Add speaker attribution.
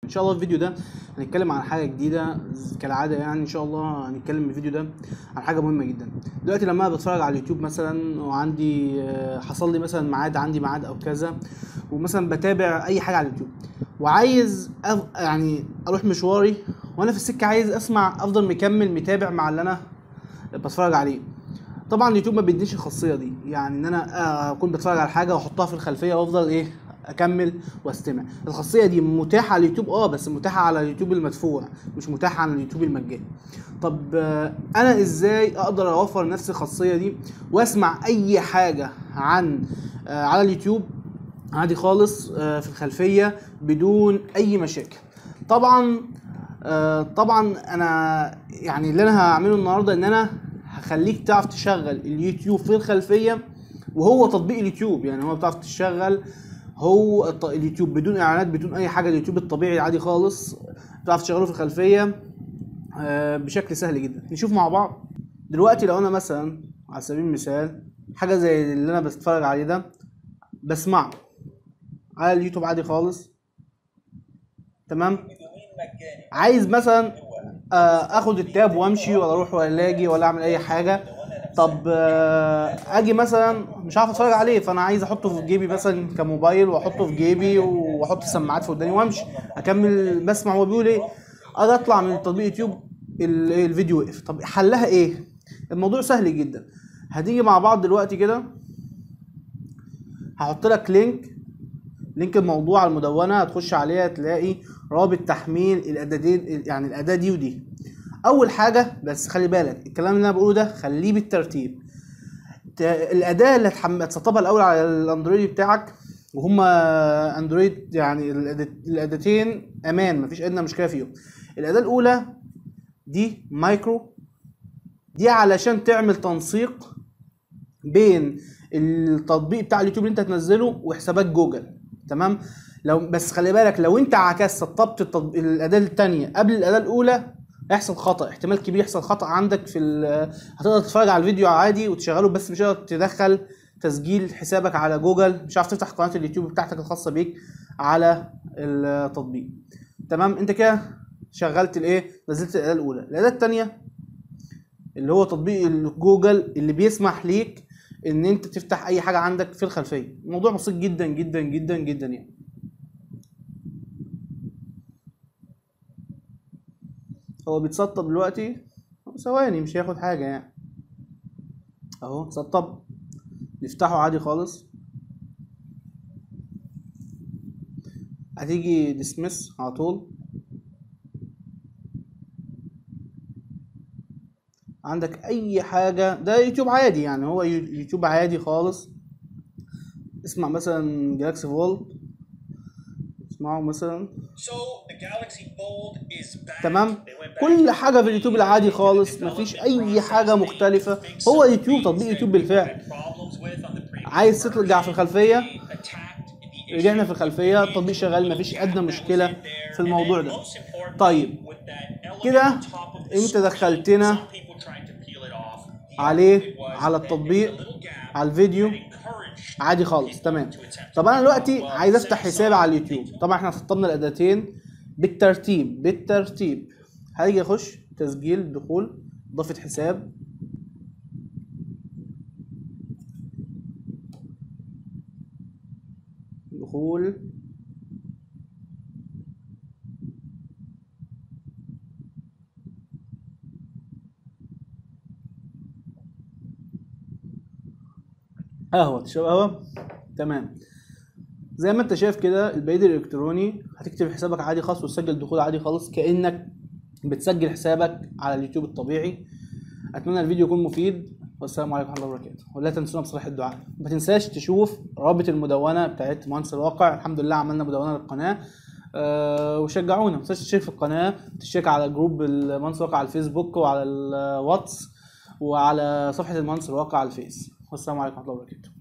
Speaker 1: ان شاء الله الفيديو ده هنتكلم عن حاجه جديده كالعاده يعني ان شاء الله هنتكلم في الفيديو ده عن حاجه مهمه جدا دلوقتي لما أنا بتفرج على اليوتيوب مثلا وعندي آه، حصل لي مثلا ميعاد عندي ميعاد او كذا ومثلا بتابع اي حاجه على اليوتيوب وعايز أف... يعني اروح مشواري وانا في السكه عايز اسمع افضل مكمل متابع مع اللي انا بتفرج عليه طبعا اليوتيوب ما بيديش الخاصيه دي يعني ان انا آه، اكون بتفرج على حاجه واحطها في الخلفيه وافضل ايه اكمل واستمع الخاصيه دي متاحه على اليوتيوب اه بس متاحه على اليوتيوب المدفوع مش متاحه على اليوتيوب المجاني طب آه، انا ازاي اقدر اوفر لنفسي الخاصيه دي واسمع اي حاجه عن آه، على اليوتيوب عادي خالص آه، في الخلفيه بدون اي مشاكل طبعا آه، طبعا انا يعني اللي انا هعمله النهارده ان انا هخليك تعرف تشغل اليوتيوب في الخلفيه وهو تطبيق اليوتيوب يعني هو بتعرف تشغل هو الط- اليوتيوب بدون اعلانات بدون اي حاجه اليوتيوب الطبيعي عادي خالص بتعرف تشغله في الخلفيه آه، بشكل سهل جدا نشوف مع بعض دلوقتي لو انا مثلا على سبيل المثال حاجه زي اللي انا بتفرج عليه ده بسمعه على اليوتيوب عادي خالص تمام عايز مثلا آه، اخد التاب وامشي ولا اروح ولا اجي ولا اعمل اي حاجه طب آه، اجي مثلا مش عارف اتفرج عليه فانا عايز احطه في جيبي مثلا كموبايل واحطه في جيبي واحط السماعات في وداني وامشي اكمل بسمع هو بيقول ايه اجي اطلع من تطبيق يوتيوب ال- إيه، الفيديو وقف طب حلها ايه الموضوع سهل جدا هتيجي مع بعض دلوقتي كده هحط لك لينك لينك الموضوع على المدونه هتخش عليها تلاقي رابط تحميل الاداتين يعني الاداه دي ودي اول حاجه بس خلي بالك الكلام اللي انا بقوله ده خليه بالترتيب ت- الاداه اللي هتحم- هتسطبها الاول على الاندرويد بتاعك وهما اندرويد يعني الأداة- الاداتين امان مفيش ادنى مشكله فيهم الاداه الاولى دي مايكرو دي علشان تعمل تنسيق بين التطبيق بتاع اليوتيوب اللي انت هتنزله وحسابات جوجل تمام لو بس خلي بالك لو انت عكست سطبت التطب... الاداه الثانيه قبل الاداه الاولى هيحصل خطا احتمال كبير يحصل خطا عندك في ال... هتقدر تتفرج على الفيديو عادي وتشغله بس مش هتقدر تدخل تسجيل حسابك على جوجل مش عارف تفتح قناه اليوتيوب بتاعتك الخاصه بيك على التطبيق تمام انت كده شغلت الايه نزلت الاداه الاولى الاداه الثانيه اللي هو تطبيق الجوجل اللي بيسمح ليك ان انت تفتح اي حاجه عندك في الخلفيه الموضوع بسيط جدا جدا جدا جدا يعني هو بيتسطب دلوقتي ثواني مش هياخد حاجه يعني اهو سطب نفتحه عادي خالص هتيجي ديسمس على طول عندك اي حاجه ده يوتيوب عادي يعني هو يو- يوتيوب عادي خالص اسمع مثلا جالاكسي فولد اسمعه مثلا
Speaker 2: So the Galaxy Fold is back.
Speaker 1: تمام
Speaker 2: They went back
Speaker 1: كل
Speaker 2: to
Speaker 1: حاجه في اليوتيوب العادي خالص مفيش اي حاجه مختلفه هو يوتيوب تطبيق يوتيوب بالفعل
Speaker 2: problems with on the previous
Speaker 1: عايز ترجع في الخلفيه
Speaker 2: They attacked the
Speaker 1: رجعنا في الخلفيه التطبيق شغال مفيش ادنى مشكله في الموضوع ده
Speaker 2: Most importantly,
Speaker 1: طيب
Speaker 2: with that element
Speaker 1: كده
Speaker 2: on top of the
Speaker 1: انت
Speaker 2: screen,
Speaker 1: دخلتنا
Speaker 2: some people tried to peel it off. The
Speaker 1: عليه
Speaker 2: argument was
Speaker 1: على
Speaker 2: that
Speaker 1: التطبيق
Speaker 2: there was a little gap
Speaker 1: على الفيديو
Speaker 2: that encouraged
Speaker 1: عادي خالص تمام
Speaker 2: to attempt.
Speaker 1: طب انا دلوقتي
Speaker 2: Well,
Speaker 1: عايز افتح
Speaker 2: Samsung
Speaker 1: حسابي على اليوتيوب طبعا احنا سطبنا الاداتين بالترتيب بالترتيب هاجي اخش تسجيل دخول اضافه حساب دخول قهوه تشرب قهوه تمام زي ما انت شايف كده البريد الالكتروني هتكتب حسابك عادي خالص وتسجل دخول عادي خالص كانك بتسجل حسابك على اليوتيوب الطبيعي اتمنى الفيديو يكون مفيد والسلام عليكم ورحمه الله وبركاته ولا تنسونا بصلاح الدعاء ما تنساش تشوف رابط المدونه بتاعت مهندس الواقع الحمد لله عملنا مدونه للقناه أه وشجعونا ما تنساش تشترك في القناه تشترك على جروب المهندس الواقع على الفيسبوك وعلى الواتس وعلى صفحه المهندس الواقع على الفيس والسلام عليكم ورحمه الله وبركاته